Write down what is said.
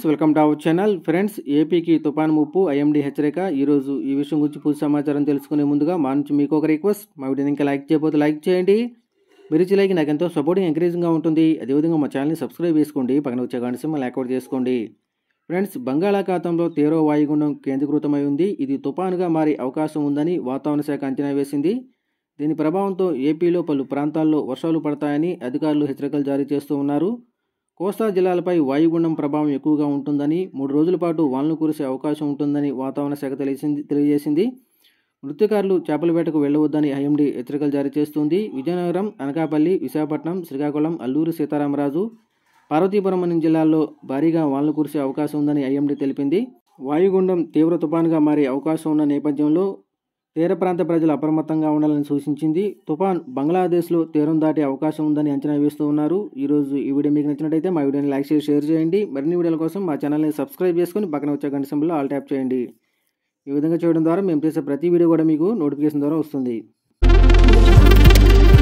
welcome to our channel friends ఏపీకి తుఫాన్ ముప్పు ఐఎండీ హెచ్చరిక ఈరోజు ఈ విషయం గురించి పూర్తి సమాచారం తెలుసుకునే ముందుగా మా నుంచి మీకు ఒక రిక్వెస్ట్ మా వీడియోని ఇంకా లైక్ చేయకపోతే లైక్ చేయండి మీరు ఇచ్చే లైక్ నాకు ఎంతో సపోర్టింగ్ ఎంకరేజింగ్గా ఉంటుంది అదేవిధంగా మా ఛానల్ని సబ్స్క్రైబ్ చేసుకోండి పక్కన వచ్చే గంట సింబల్ యాక్టివేట్ చేసుకోండి ఫ్రెండ్స్ బంగాళాఖాతంలో తీవ్ర వాయుగుండం కేంద్రీకృతమై ఉంది ఇది తుఫానుగా మారే అవకాశం ఉందని వాతావరణ శాఖ అంచనా వేసింది దీని ప్రభావంతో ఏపీలో పలు ప్రాంతాల్లో వర్షాలు పడతాయని అధికారులు హెచ్చరికలు జారీ చేస్తూ ఉన్నారు కోస్తా జిల్లాలపై వాయుగుండం ప్రభావం ఎక్కువగా ఉంటుందని మూడు రోజుల పాటు వానలు కురిసే అవకాశం ఉంటుందని వాతావరణ శాఖ తెలిసింది తెలియజేసింది మృత్యుకారులు చేపల వేటకు వెళ్లవద్దని ఐఎండీ హెచ్చరికలు జారీ చేస్తుంది విజయనగరం అనకాపల్లి విశాఖపట్నం శ్రీకాకుళం అల్లూరు సీతారామరాజు పార్వతీపురం అనే జిల్లాల్లో భారీగా వానలు కురిసే అవకాశం ఉందని ఐఎండీ తెలిపింది వాయుగుండం తీవ్ర తుపానుగా మారే అవకాశం ఉన్న నేపథ్యంలో తీర ప్రాంత ప్రజలు అప్రమత్తంగా ఉండాలని సూచించింది తుఫాన్ బంగ్లాదేశ్లో తీరం దాటే అవకాశం ఉందని అంచనా వేస్తూ ఉన్నారు ఈరోజు ఈ వీడియో మీకు నచ్చినట్టయితే మా వీడియోని లైక్ చేసి షేర్ చేయండి మరిన్ని వీడియోల కోసం మా ఛానల్ని సబ్స్క్రైబ్ చేసుకొని పక్కన వచ్చే గంట సింబల్లో ఆల్ ట్యాప్ చేయండి ఈ విధంగా చేయడం ద్వారా మేము చేసే ప్రతి వీడియో కూడా మీకు నోటిఫికేషన్ ద్వారా వస్తుంది